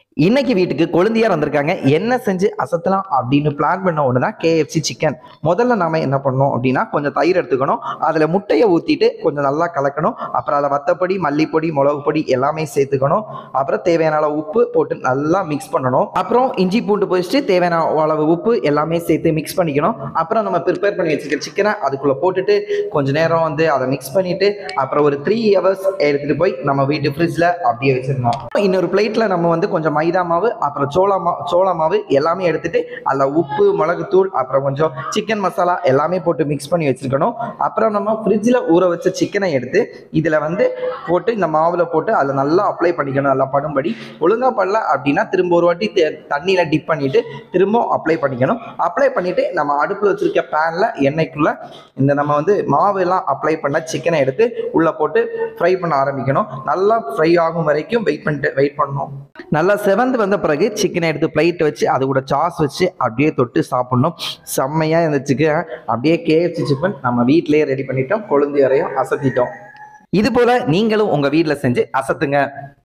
இன்னைக்கு வீட்டுக்கு கொழுந்தியார் வந்திருக்காங்க என்ன செஞ்சு அசத்தலாம் அப்படின்னு பிளான் பண்ண ஒன்று தான் கேஎஃப்சி சிக்கன் முதல்ல நாம என்ன பண்ணோம் அப்படின்னா கொஞ்சம் தயிர் எடுத்துக்கணும் அதில் முட்டையை ஊற்றிட்டு கொஞ்சம் நல்லா கலக்கணும் அப்புறம் அதில் வத்தப்பொடி மல்லிப்பொடி மிளகு பொடி எல்லாமே சேர்த்துக்கணும் அப்புறம் தேவையான அளவு உப்பு போட்டு நல்லா மிக்ஸ் பண்ணணும் அப்புறம் இஞ்சி பூண்டு போயிட்டு தேவையான அளவு உப்பு எல்லாமே சேர்த்து மிக்ஸ் பண்ணிக்கணும் அப்புறம் நம்ம ப்ரிப்பேர் பண்ணி வச்சுக்கிற சிக்கனை அதுக்குள்ளே போட்டுட்டு கொஞ்ச நேரம் வந்து அதை மிக்ஸ் பண்ணிட்டு அப்புறம் ஒரு த்ரீ ஹவர்ஸ் எடுத்துகிட்டு போய் நம்ம வீட்டு ஃப்ரிட்ஜில் அப்படியே வச்சிருந்தோம் இன்னொரு பிளேட்டில் நம்ம வந்து கொஞ்சம் மைதா மாவு அப்புறம் சோளா மா சோளா மாவு எல்லாமே எடுத்துட்டு அதில் உப்பு மிளகுத்தூள் அப்புறம் கொஞ்சம் சிக்கன் மசாலா எல்லாமே போட்டு மிக்ஸ் பண்ணி வச்சிருக்கணும் அப்புறம் நம்ம ஃப்ரிட்ஜில் ஊற வச்ச சிக்கனை எடுத்து இதில் வந்து போட்டு இந்த மாவில் போட்டு அதில் நல்லா அப்ளை பண்ணிக்கணும் நல்லா படும்படி ஒழுங்காக பண்ணல அப்படின்னா திரும்ப ஒரு வாட்டி தே- தண்ணியில டிப் பண்ணிட்டு திரும்ப அப்ளை பண்ணிக்கணும் அப்ளை பண்ணிட்டு நம்ம அடுப்பில் வச்சிருக்க பேனில் எண்ணெய்க்குள்ள இந்த நம்ம வந்து மாவு எல்லாம் அப்ளை பண்ண சிக்கனை எடுத்து உள்ளே போட்டு ஃப்ரை பண்ண ஆரம்பிக்கணும் நல்லா ஃப்ரை ஆகும் வரைக்கும் வெயிட் பண்ணிட்டு வெயிட் பண்ணணும் நல்லா செவந்து வந்த பிறகு சிக்கனை எடுத்து பிளேட் வச்சு அது கூட சாஸ் வச்சு அப்படியே தொட்டு சாப்பிடணும் செம்மையாக இருந்துச்சுக்கு அப்படியே கேஎஃப்சி சிக்கன் நம்ம வீட்டிலேயே ரெடி பண்ணிட்டோம் கொழுந்து வரையும் அசத்திட்டோம் இது போல நீங்களும் உங்க வீட்டில் செஞ்சு அசத்துங்க